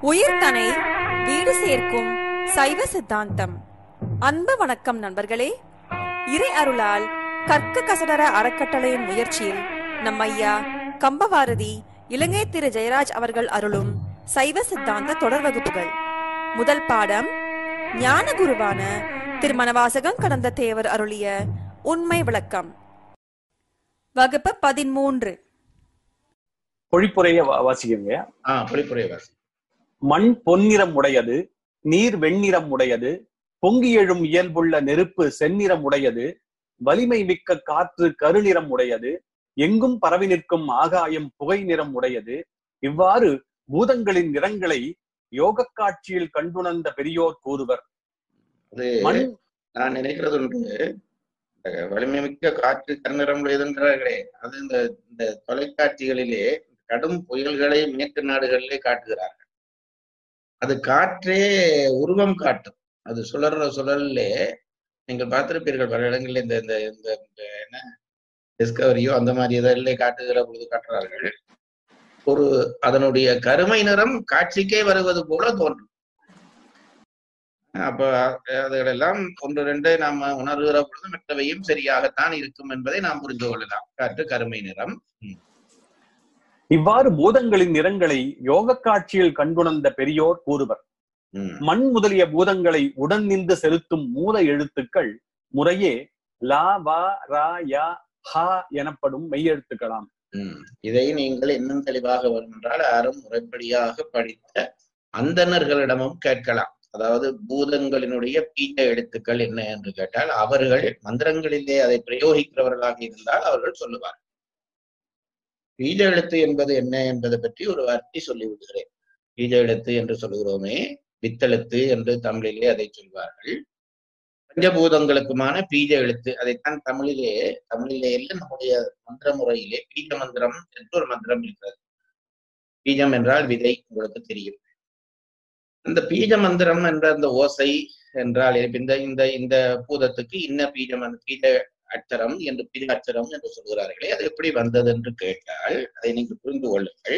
உயிர்தனை வீடு சேர்க்கும் சைவ சித்தாந்தம் அன்பு வணக்கம் நண்பர்களே இறை அருளால் கற்க கசடர அறக்கட்டளையின் முயற்சியில் நம் ஐயா கம்பவாரதி இலங்கை திரு ஜெயராஜ் அவர்கள் அருளும் சைவ சித்தாந்த தொடர் வகுப்புகள் முதல் பாடம் ஞான குருவான திருமணவாசகம் கடந்த தேவர் அருளிய உண்மை விளக்கம் வகுப்பு பதிமூன்று பொழிப்புரைய வா- வாசிக்கங்க ஆ பொழிப்புரை வாசி மண் பொன்னிறம் உடையது நீர் வெண்ணிறம் உடையது பொங்கி எழும் இயல்புள்ள நெருப்பு செந்நிறம் உடையது வலிமை மிக்க காற்று கருநிறம் உடையது எங்கும் பரவி நிற்கும் ஆகாயம் புகை நிறம் உடையது இவ்வாறு பூதங்களின் நிறங்களை யோகக் காட்சியில் கண்டுணர்ந்த பெரியோர் கூறுவர் அது மண் நான் நினைக்கிறது ஒன்று இந்த வலிமை மிக்க காற்று கருநிறம் உடையதுன்றார்களே அது இந்த இந்த தொலைக்காட்சிகளிலே கடும் புயல்களை மேற்கு நாடுகளிலே காட்டுகிறார்கள் அது காற்றே உருவம் காட்டும் அது சுழற சுழல்லே நீங்கள் பார்த்திருப்பீர்கள் பல இடங்களில் இந்த இந்த இந்த இந்த என்ன டிஸ்கவரியோ அந்த மாதிரி இதழிலே காட்டுகிற பொழுது காட்டுறார்கள் ஒரு அதனுடைய கருமை நிறம் காட்சிக்கே வருவது போல தோன்றும் அப்ப அதுகளெல்லாம் ஒன்று ரெண்டு நாம உணர்கிற பொழுது மற்றவையும் சரியாகத்தான் இருக்கும் என்பதை நாம் புரிந்து கொள்ளலாம் காற்று கருமை நிறம் இவ்வாறு பூதங்களின் நிறங்களை யோகக் காட்சியில் கண்டுணர்ந்த பெரியோர் கூறுவர் ம், மண் முதலிய பூதங்களை உடன் நின்று செலுத்தும் மூல எழுத்துக்கள் முறையே லா வா ரா யா ஹா எனப்படும் மெய்யெழுத்துக்களாம் ம். இதை நீங்கள் இன்னும் தெளிவாக வரும் என்றால் அறம் முறைப்படியாக படித்த அந்தணர்களிடமும் கேட்கலாம் அதாவது பூதங்களினுடைய பீஜ எழுத்துக்கள் என்ன என்று கேட்டால் அவர்கள் மந்திரங்களிலே அதை பிரயோகிக்கிறவர்களாக இருந்தால் அவர்கள் சொல்லுவார் பீஜ எழுத்து என்பது என்ன என்பதை பற்றி ஒரு வார்த்தை சொல்லி விடுகிறேன் பீஜ எழுத்து என்று சொல்லுகிறோமே வித்தெழுத்து என்று தமிழிலே அதை சொல்வார்கள் பஞ்சபூதங்களுக்குமான பீஜ எழுத்து அதைத்தான் தமிழிலே தமிழிலே இல்லை நம்முடைய மந்திர முறையிலே பீஜ மந்திரம் என்று ஒரு மந்திரம் இருக்கிறது பீஜம் என்றால் விதை உங்களுக்கு தெரியும் இந்த பீஜ மந்திரம் என்ற அந்த ஓசை என்றால் இந்த இந்த இந்த பூதத்துக்கு இன்ன பீஜம் பீஜ அச்சரம் என்று பீஜ அச்சரம் என்று சொல்கிறார்களே அது எப்படி வந்தது என்று கேட்டால் அதை நீங்கள் புரிந்து கொள்ளுங்கள்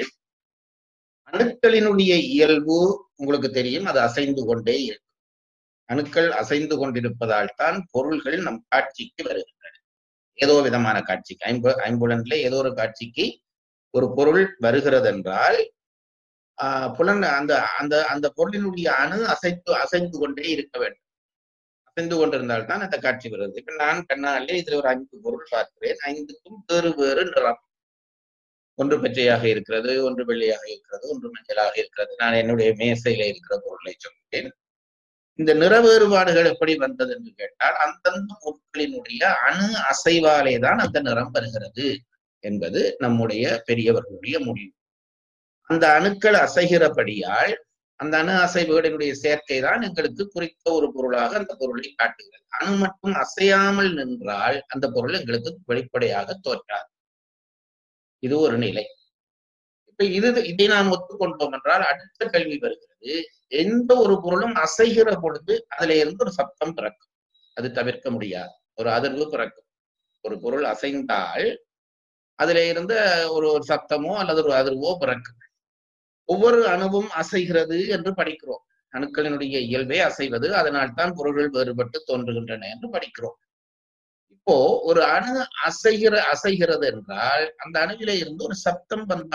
அணுக்களினுடைய இயல்பு உங்களுக்கு தெரியும் அது அசைந்து கொண்டே இருக்கும் அணுக்கள் அசைந்து கொண்டிருப்பதால் தான் பொருள்கள் நம் காட்சிக்கு வருகின்றன ஏதோ விதமான காட்சிக்கு ஐம்பு ஐம்புலன்ல ஏதோ ஒரு காட்சிக்கு ஒரு பொருள் வருகிறது என்றால் ஆஹ் புலன் அந்த அந்த அந்த பொருளினுடைய அணு அசைத்து அசைந்து கொண்டே இருக்க வேண்டும் அசைந்து கொண்டிருந்தால் தான் அந்த காட்சி வருது இப்ப நான் கண்ணாலே இதுல ஒரு ஐந்து பொருள் பார்க்கிறேன் ஐந்துக்கும் வேறு வேறு நிறம் ஒன்று பச்சையாக இருக்கிறது ஒன்று வெள்ளையாக இருக்கிறது ஒன்று மஞ்சளாக இருக்கிறது நான் என்னுடைய மேசையில இருக்கிற பொருளை சொல்கிறேன் இந்த நிற வேறுபாடுகள் எப்படி வந்தது என்று கேட்டால் அந்தந்த பொருட்களினுடைய அணு அசைவாலே தான் அந்த நிறம் வருகிறது என்பது நம்முடைய பெரியவர்களுடைய முடிவு அந்த அணுக்கள் அசைகிறபடியால் அந்த அணு அசைவுகளினுடைய சேர்க்கை தான் எங்களுக்கு குறித்த ஒரு பொருளாக அந்த பொருளை காட்டுகிறது அணு மட்டும் அசையாமல் நின்றால் அந்த பொருள் எங்களுக்கு வெளிப்படையாக தோற்றாது இது ஒரு நிலை இப்ப இது இதை நாம் ஒத்துக்கொண்டோம் என்றால் அடுத்த கேள்வி வருகிறது எந்த ஒரு பொருளும் அசைகிற பொழுது அதுல இருந்து ஒரு சத்தம் பிறக்கும் அது தவிர்க்க முடியாது ஒரு அதிர்வு பிறக்கும் ஒரு பொருள் அசைந்தால் அதுல இருந்து ஒரு ஒரு சத்தமோ அல்லது ஒரு அதிர்வோ பிறக்கும் ஒவ்வொரு அணுவும் அசைகிறது என்று படிக்கிறோம் அணுக்களினுடைய இயல்பே அசைவது அதனால் தான் பொருள்கள் வேறுபட்டு தோன்றுகின்றன என்று படிக்கிறோம் இப்போ ஒரு அணு அசைகிற அசைகிறது என்றால் அந்த அணுவில இருந்து ஒரு சப்தம் வந்தால்